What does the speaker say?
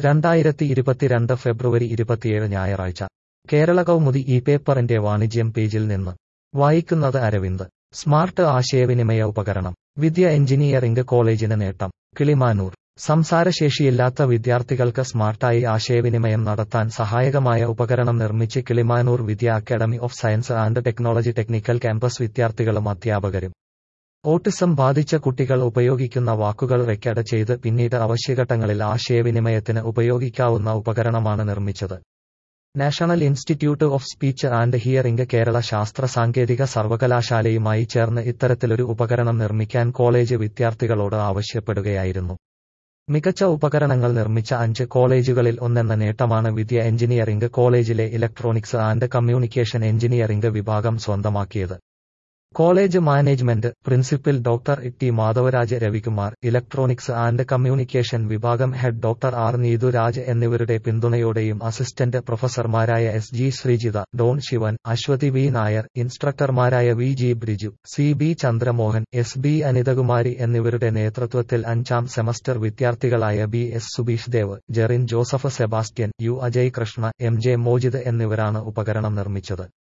രണ്ടായിരത്തി ഇരുപത്തിരണ്ട് ഫെബ്രുവരി ഇരുപത്തിയേഴ് ഞായറാഴ്ച കേരള കൗമുദി ഈ പേപ്പറിന്റെ വാണിജ്യം പേജിൽ നിന്ന് വായിക്കുന്നത് അരവിന്ദ് സ്മാർട്ട് ആശയവിനിമയ ഉപകരണം വിദ്യ എഞ്ചിനീയറിംഗ് കോളേജിന് നേട്ടം കിളിമാനൂർ സംസാരശേഷിയില്ലാത്ത വിദ്യാർത്ഥികൾക്ക് സ്മാർട്ടായി ആശയവിനിമയം നടത്താൻ സഹായകമായ ഉപകരണം നിർമ്മിച്ച് Kilimanoor Vidya academy of science and technology technical campus വിദ്യാർത്ഥികളും അധ്യാപകരും ഓട്ടിസം ബാധിച്ച കുട്ടികൾ ഉപയോഗിക്കുന്ന വാക്കുകൾ റെക്കോർഡ് ചെയ്ത് പിന്നീട് അവശ്യഘട്ടങ്ങളിൽ ആശയവിനിമയത്തിന് ഉപയോഗിക്കാവുന്ന ഉപകരണമാണ് നിർമ്മിച്ചത് national institute of speech and hearing Kerala ശാസ്ത്ര സാങ്കേതിക സർവകലാശാലയുമായി ചേർന്ന് ഇത്തരത്തിലൊരു ഉപകരണം നിർമ്മിക്കാൻ കോളേജ് വിദ്യാർത്ഥികളോട് ആവശ്യപ്പെടുകയായിരുന്നു മികച്ച ഉപകരണങ്ങൾ നിർമ്മിച്ച അഞ്ച് കോളേജുകളിൽ ഒന്നെന്ന നേട്ടമാണ് വിദ്യ എഞ്ചിനീയറിംഗ് കോളേജിലെ ഇലക്ട്രോണിക്സ് ആൻഡ് കമ്മ്യൂണിക്കേഷൻ എഞ്ചിനീയറിംഗ് വിഭാഗം സ്വന്തമാക്കിയത് college management principal doctor T Madhavaraj Ravikumar electronics and communication വിഭാഗം ഹെഡ് ഡോക്ടർ ആർ നീതുരാജ് എന്നിവരുടെ പിന്തുണയോടെയും അസിസ്റ്റന്റ് പ്രൊഫസർമാരായ S G Sreejitha Don Sivan Aswathy V Nair ഇൻസ്ട്രക്ടർമാരായ V G Briju C B Chandramohan S B Anithakumari എന്നിവരുടെ നേതൃത്വത്തിൽ അഞ്ചാം സെമസ്റ്റർ വിദ്യാർത്ഥികളായ B S Subeesh Dev Jerin Joseph Sebastian U Ajay Krishna M J Mojid എന്നിവരാണ് ഉപകരണം നിർമ്മിച്ചത്